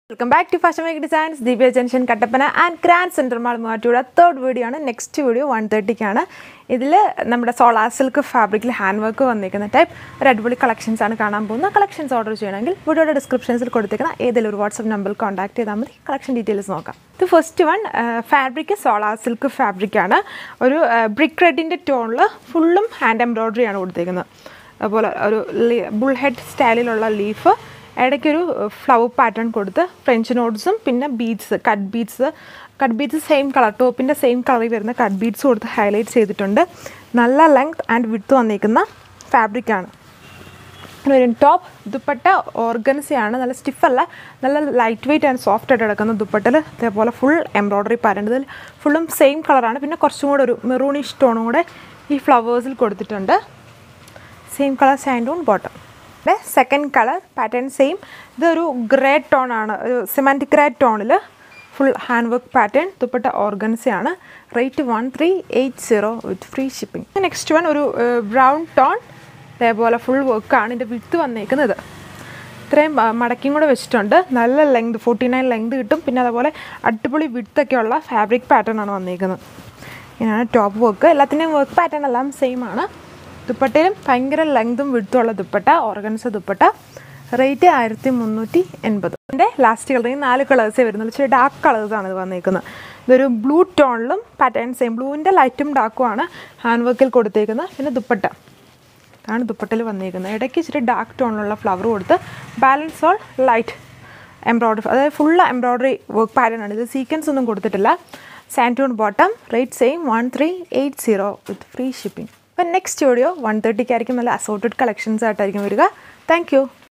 welcome back to fashion make designs Divya junction Kattappana and grand centre mall മൂവാറ്റൂടെ third video ആണ് next video one തേർട്ടിക്കാണ് ഇതിൽ നമ്മുടെ solar silk ഫാബ്രിക്കിൽ ഹാൻഡ് വർക്ക് വന്നിരിക്കുന്ന ടൈപ്പ് ഒരു അടിപൊളി കളക്ഷൻസ് ആണ് കാണാൻ പോകുന്നത് കളക്ഷൻസ് ഓർഡർ ചെയ്യണമെങ്കിൽ വീഡിയോയുടെ ഡിസ്ക്രിപ്ഷൻസിൽ കൊടുത്തേക്കുന്ന ഏതെങ്കിലും ഒരു വാട്സപ്പ് നമ്പറിൽ കോൺടാക്ട് ചെയ്താൽ മതി കളക്ഷൻ ഡീറ്റെയിൽസ് നോക്കാം ഇത് first one fabric solar silk ഫാബ്രിക്കാണ് ഒരു ബ്രിക്ക് റെഡിൻ്റെ ടോണിൽ ഫുള്ളും ഹാൻഡ് എംബ്രോയ്ഡറി ആണ് കൊടുത്തേക്കുന്നത് അതുപോലെ ഒരു ബുൾ ഹെഡ് സ്റ്റൈലിലുള്ള ലീഫ് ഇടയ്ക്കൊരു ഫ്ലവർ പാറ്റേൺ കൊടുത്ത് ഫ്രഞ്ച് നോട്ട്സും പിന്നെ beads cut beads cut beads same colour ടോപ്പിൻ്റെ സെയിം കളറിൽ വരുന്ന കട്ട് ബീഡ്സ് കൊടുത്ത് ഹൈലൈറ്റ് ചെയ്തിട്ടുണ്ട് നല്ല ലെങ്ത് ആൻഡ് വിഡ്ത്ത് വന്നിരിക്കുന്ന ഫാബ്രിക്കാണ് വരും ടോപ്പ് ദുപ്പട്ട ഓർഗൻസിയാണ് നല്ല സ്റ്റിഫല്ല നല്ല ലൈറ്റ് വെയിറ്റ് ആൻഡ് സോഫ്റ്റ് ആയിട്ട് കിടക്കുന്ന ദുപ്പട്ടയിൽ ഇതേപോലെ ഫുൾ എംബ്രോയ്ഡറി പാറ്റേൺ ഇതിൽ ഫുള്ളും സെയിം കളറാണ് പിന്നെ കുറച്ചും കൂടെ ഒരു മെറൂണിഷ് ടോണും കൂടെ ഈ ഫ്ലവേഴ്സിൽ കൊടുത്തിട്ടുണ്ട് സെയിം കളർ സാൻഡൂൺ bottom second colour pattern same ഇതൊരു ഗ്രേ ടോൺ ആണ് ഒരു സിമാൻറ്റിക് ഗ്രേ ടോണിൽ full hand work pattern dupatta ഓർഗൻസിയാണ് rate one three eight zero with free shipping next one ഒരു ബ്രൗൺ ടോൺ അതേപോലെ ഫുൾ വർക്കാണ് ഇതിൻ്റെ വിട്ട് വന്നേക്കുന്നത് ഇത്രയും മടക്കിയും കൂടെ വെച്ചിട്ടുണ്ട് നല്ല ലെങ്ത് ഫോർട്ടി നയൻ ലെങ്ത് കിട്ടും പിന്നെ അതുപോലെ അടിപൊളി വിട്ടൊക്കെയുള്ള ഫാബ്രിക് പാറ്റേൺ ആണ് വന്നിരിക്കുന്നത് ഇങ്ങനെയാണ് ടോപ്പ് വർക്ക് എല്ലാത്തിൻ്റെയും വർക്ക് പാറ്റേൺ എല്ലാം സെയിം ആണ് ദുപ്പട്ടയിലും ഭയങ്കര ലെങ്തും വിടുത്തുള്ള ദുപ്പട്ട ഓർഗൻസ ദുപ്പട്ട റേറ്റ് ആയിരത്തി മുന്നൂറ്റി എൺപത് ഇതിൻ്റെ ലാസ്റ്റ് കളർ ഈ നാല് കളേഴ്സേ വരുന്നുള്ളൂ ഇച്ചിരി ഡാർക്ക് കളേഴ്സാണ് ഇത് വന്നിരിക്കുന്നത് ഇതൊരു ബ്ലൂ ടോണിലും പാറ്റേൺ സെയിം ബ്ലൂവിൻ്റെ ലൈറ്റും ഡാർക്കും ആണ് ഹാൻഡ് വർക്കിൽ കൊടുത്തേക്കുന്നത് പിന്നെ ദുപ്പട്ട ആണ് ദുപ്പട്ടയിൽ വന്നിരിക്കുന്നത് ഇടയ്ക്ക് ഇച്ചിരി ഡാർക്ക് ടോണിലുള്ള ഫ്ലവർ കൊടുത്ത് ബാലൻസ് ഓൾ ലൈറ്റ് എംബ്രോയ്ഡറി അതായത് ഫുൾ എംബ്രോയ്ഡറി വർക്ക് പാറ്റേൺ ആണ് ഇത് സീക്വൻസ് ഒന്നും കൊടുത്തിട്ടില്ല സാൻറ്റൂൺ bottom rate same one three eight zero with free shipping അപ്പം നെക്സ്റ്റ് വീഡിയോ വൺ തേർട്ടിക്കായിരിക്കും നല്ല അസോർട്ടഡ് കളക്ഷൻസ് ആയിട്ടായിരിക്കും വരിക താങ്ക്